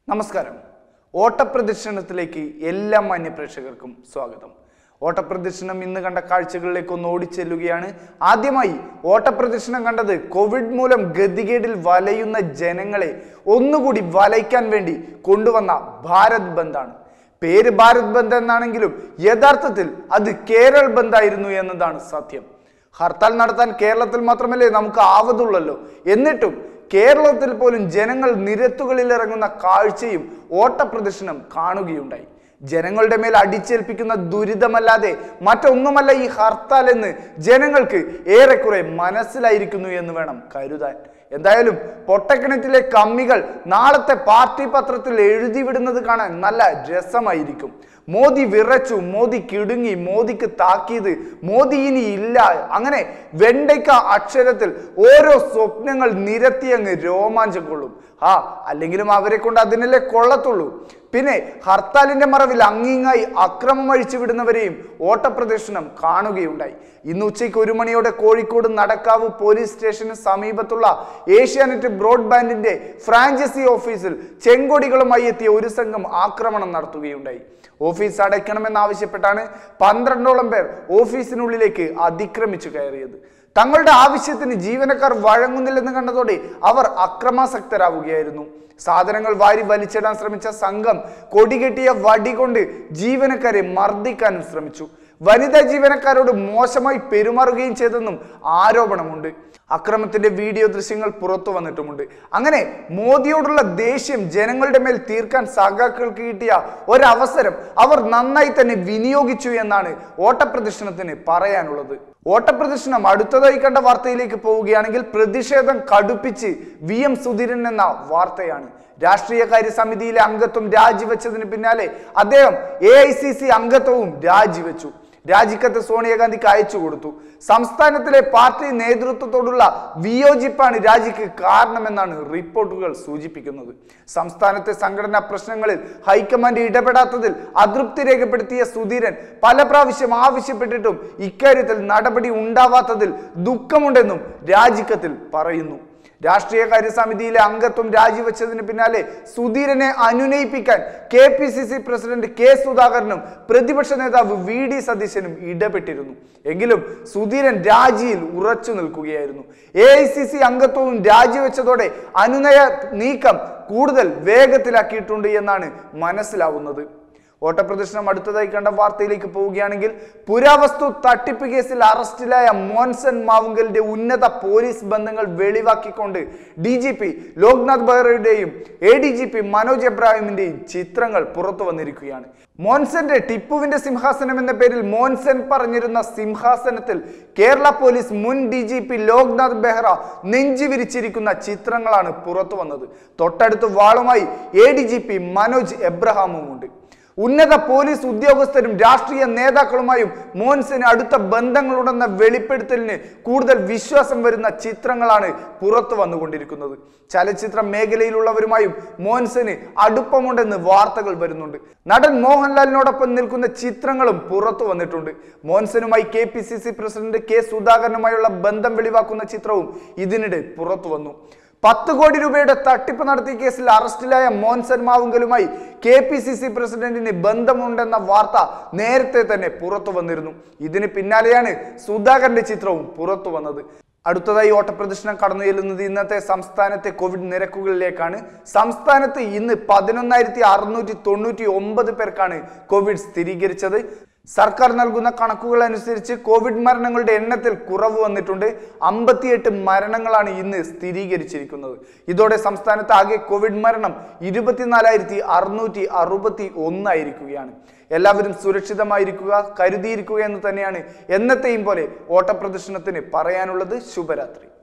നമസ്കാരം ഓട്ടപ്രദർശനത്തിലേക്ക് എല്ലാ മാന്യപ്രേക്ഷകർക്കും സ്വാഗതം ഓട്ടപ്രദർശനം ഇന്ന് കണ്ട കാഴ്ചകളിലേക്ക് ഒന്ന് ഓടിച്ചെല്ലുകയാണ് ആദ്യമായി ഓട്ടപ്രദർശനം കണ്ടത് കോവിഡ് മൂലം ഗതികേടിൽ വലയുന്ന ജനങ്ങളെ ഒന്നുകൂടി വലയ്ക്കാൻ വേണ്ടി കൊണ്ടുവന്ന ഭാരത് ബന്ദാണ് പേര് ഭാരത് ബന്ദ് എന്നാണെങ്കിലും യഥാർത്ഥത്തിൽ അത് കേരൾ ബന്ദ് ആയിരുന്നു എന്നതാണ് സത്യം ഹർത്താൽ നടത്താൻ കേരളത്തിൽ മാത്രമല്ലേ നമുക്ക് ആവതുള്ളല്ലോ എന്നിട്ടും കേരളത്തിൽ പോലും ജനങ്ങൾ നിരത്തുകളിൽ ഇറങ്ങുന്ന കാഴ്ചയും ഓട്ടപ്രദർശനം കാണുകയുണ്ടായി ജനങ്ങളുടെ മേൽ അടിച്ചേൽപ്പിക്കുന്ന ദുരിതമല്ലാതെ മറ്റൊന്നുമല്ല ഈ ഹർത്താൽ എന്ന് ജനങ്ങൾക്ക് ഏറെക്കുറെ മനസ്സിലായിരിക്കുന്നു എന്ന് വേണം കരുതാൻ എന്തായാലും പൊട്ടക്കിണറ്റിലെ കമ്മികൾ നാളത്തെ പാർട്ടി പത്രത്തിൽ എഴുതി വിടുന്നത് കാണാൻ നല്ല രസമായിരിക്കും മോദി വിറച്ചു മോദി കിടുങ്ങി മോദിക്ക് താക്കീത് മോദി ഇനി ഇല്ല അങ്ങനെ വെണ്ടയ്ക്ക അക്ഷരത്തിൽ ഓരോ സ്വപ്നങ്ങൾ നിരത്തി അങ്ങ് രോമാഞ്ചം കൊള്ളും ആ അല്ലെങ്കിലും അവരെ കൊണ്ട് അതിനല്ലേ കൊള്ളത്തുള്ളൂ പിന്നെ ഹർത്താലിന്റെ മറവിൽ അങ്ങിങ്ങായി അക്രമം അഴിച്ചു വിടുന്നവരെയും ഓട്ടപ്രദർശനം കാണുകയുണ്ടായി ഇന്ന് ഉച്ചയ്ക്ക് ഒരു മണിയോടെ കോഴിക്കോട് നടക്കാവ് പോലീസ് സ്റ്റേഷന് സമീപത്തുള്ള ഏഷ്യാനെറ്റ് ബ്രോഡ്ബാൻഡിന്റെ ഫ്രാഞ്ചൈസി ഓഫീസിൽ ചെങ്കൊടികളുമായി എത്തിയ ഒരു സംഘം ആക്രമണം നടത്തുകയുണ്ടായി ഓഫീസ് അടയ്ക്കണമെന്നാവശ്യപ്പെട്ടാണ് പന്ത്രണ്ടോളം പേർ ഓഫീസിനുള്ളിലേക്ക് അതിക്രമിച്ചു കയറിയത് തങ്ങളുടെ ആവശ്യത്തിന് ജീവനക്കാർ വഴങ്ങുന്നില്ലെന്ന് കണ്ടതോടെ അവർ അക്രമാസക്തരാവുകയായിരുന്നു സാധനങ്ങൾ വാരി വലിച്ചിടാൻ ശ്രമിച്ച സംഘം കൊടികെട്ടിയ വടി കൊണ്ട് ജീവനക്കാരെ മർദ്ദിക്കാനും ശ്രമിച്ചു വനിതാ ജീവനക്കാരോട് മോശമായി പെരുമാറുകയും ചെയ്തെന്നും ആരോപണമുണ്ട് അക്രമത്തിന്റെ വീഡിയോ ദൃശ്യങ്ങൾ പുറത്തു വന്നിട്ടുമുണ്ട് അങ്ങനെ മോദിയോടുള്ള ദേഷ്യം ജനങ്ങളുടെ മേൽ തീർക്കാൻ സഖാക്കൾക്ക് കിട്ടിയ ഒരവസരം അവർ നന്നായി തന്നെ വിനിയോഗിച്ചു എന്നാണ് ഓട്ടപ്രദർശനത്തിന് പറയാനുള്ളത് ഓട്ടപ്രദർശനം അടുത്തതായി കണ്ട വാർത്തയിലേക്ക് പോവുകയാണെങ്കിൽ പ്രതിഷേധം കടുപ്പിച്ച് വി എം സുധീരൻ എന്ന വാർത്തയാണ് രാഷ്ട്രീയകാര്യ സമിതിയിലെ അംഗത്വം രാജിവെച്ചതിന് പിന്നാലെ അദ്ദേഹം എ ഐ സി സി അംഗത്വവും രാജിവെച്ചു രാജിക്കത്ത് സോണിയാഗാന്ധിക്ക് അയച്ചു കൊടുത്തു സംസ്ഥാനത്തിലെ പാർട്ടി നേതൃത്വത്തോടുള്ള വിയോജിപ്പാണ് രാജിക്ക് കാരണമെന്നാണ് റിപ്പോർട്ടുകൾ സൂചിപ്പിക്കുന്നത് സംസ്ഥാനത്തെ സംഘടനാ പ്രശ്നങ്ങളിൽ ഹൈക്കമാൻഡ് ഇടപെടാത്തതിൽ അതൃപ്തി രേഖപ്പെടുത്തിയ സുധീരൻ പല പ്രാവശ്യം ആവശ്യപ്പെട്ടിട്ടും ഇക്കാര്യത്തിൽ നടപടി ഉണ്ടാവാത്തതിൽ ദുഃഖമുണ്ടെന്നും രാജിക്കത്തിൽ പറയുന്നു രാഷ്ട്രീയകാര്യ സമിതിയിലെ അംഗത്വം രാജിവെച്ചതിന് പിന്നാലെ സുധീരനെ അനുനയിപ്പിക്കാൻ K P C C president K സുധാകരനും പ്രതിപക്ഷ നേതാവ് വി ഡി സതീശനും ഇടപെട്ടിരുന്നു എങ്കിലും സുധീരൻ രാജിയിൽ ഉറച്ചു നിൽക്കുകയായിരുന്നു എ ഐ സി സി അംഗത്വവും രാജിവെച്ചതോടെ അനുനയ നീക്കം കൂടുതൽ വേഗത്തിലാക്കിയിട്ടുണ്ട് എന്നാണ് മനസ്സിലാവുന്നത് ഓട്ടപ്രദർശനം അടുത്തതായി കണ്ട വാർത്തയിലേക്ക് പോവുകയാണെങ്കിൽ പുരാവസ്തു തട്ടിപ്പ് കേസിൽ അറസ്റ്റിലായ മോൻസൺ മാവുങ്കലിന്റെ ഉന്നത പോലീസ് ബന്ധങ്ങൾ വെളിവാക്കിക്കൊണ്ട് ഡി ജി പി ലോക്നാഥ് ബെഹ്റയുടെയും A D G P Manoj എബ്രാഹിമിന്റെയും ചിത്രങ്ങൾ പുറത്തു വന്നിരിക്കുകയാണ് മോൻസന്റെ ടിപ്പുവിന്റെ സിംഹാസനം എന്ന പേരിൽ മോൻസൻ പറഞ്ഞിരുന്ന സിംഹാസനത്തിൽ കേരള പോലീസ് മുൻ D G P Loknath Behera നെഞ്ചി വിരിച്ചിരിക്കുന്ന ചിത്രങ്ങളാണ് പുറത്തു വന്നത് തൊട്ടടുത്ത് വാളുമായി A D G P Manoj എബ്രഹാമും ഉണ്ട് ഉന്നത പോലീസ് ഉദ്യോഗസ്ഥരും രാഷ്ട്രീയ നേതാക്കളുമായും മോൻസിന് അടുത്ത ബന്ധങ്ങളുണ്ടെന്ന വെളിപ്പെടുത്തലിന് കൂടുതൽ വിശ്വാസം വരുന്ന ചിത്രങ്ങളാണ് പുറത്തു വന്നുകൊണ്ടിരിക്കുന്നത് ചലച്ചിത്ര മേഖലയിലുള്ളവരുമായും മോൻസിന് അടുപ്പമുണ്ടെന്ന് വാർത്തകൾ വരുന്നുണ്ട് നടൻ മോഹൻലാലിനോടൊപ്പം നിൽക്കുന്ന ചിത്രങ്ങളും പുറത്തു വന്നിട്ടുണ്ട് മോൻസനുമായി K P C C president K സുധാകരനുമായുള്ള ബന്ധം വെളിവാക്കുന്ന ചിത്രവും ഇതിനിടെ പുറത്തു വന്നു പത്ത് കോടി രൂപയുടെ തട്ടിപ്പ് നടത്തിയ കേസിൽ അറസ്റ്റിലായ മോൻസൻ മാവുങ്കലുമായി കെ പി സി സി പ്രസിഡന്റിന് ബന്ധമുണ്ടെന്ന വാർത്ത നേരത്തെ തന്നെ പുറത്തു വന്നിരുന്നു ഇതിന് പിന്നാലെയാണ് സുധാകരന്റെ ചിത്രവും പുറത്തു വന്നത് അടുത്തതായി ഓട്ടപ്രദർശനം കടന്നു ചെല്ലുന്നത് ഇന്നത്തെ സംസ്ഥാനത്തെ കോവിഡ് നിരക്കുകളിലേക്കാണ് സംസ്ഥാനത്ത് ഇന്ന് പതിനൊന്നായിരത്തി അറുന്നൂറ്റി തൊണ്ണൂറ്റി ഒമ്പത് പേർക്കാണ് കോവിഡ് സ്ഥിരീകരിച്ചത് സർക്കാർ നൽകുന്ന കണക്കുകൾ അനുസരിച്ച് കോവിഡ് മരണങ്ങളുടെ എണ്ണത്തിൽ കുറവ് വന്നിട്ടുണ്ട് അമ്പത്തിയെട്ട് മരണങ്ങളാണ് ഇന്ന് സ്ഥിരീകരിച്ചിരിക്കുന്നത് ഇതോടെ സംസ്ഥാനത്ത് ആകെ കോവിഡ് മരണം ഇരുപത്തിനാലായിരത്തി അറുന്നൂറ്റി അറുപത്തി ഒന്നായിരിക്കുകയാണ് എല്ലാവരും സുരക്ഷിതമായിരിക്കുക കരുതിയിരിക്കുക എന്ന് തന്നെയാണ് എന്നത്തെയും പോലെ ഓട്ടപ്രദർശനത്തിന് പറയാനുള്ളത് ശുഭരാത്രി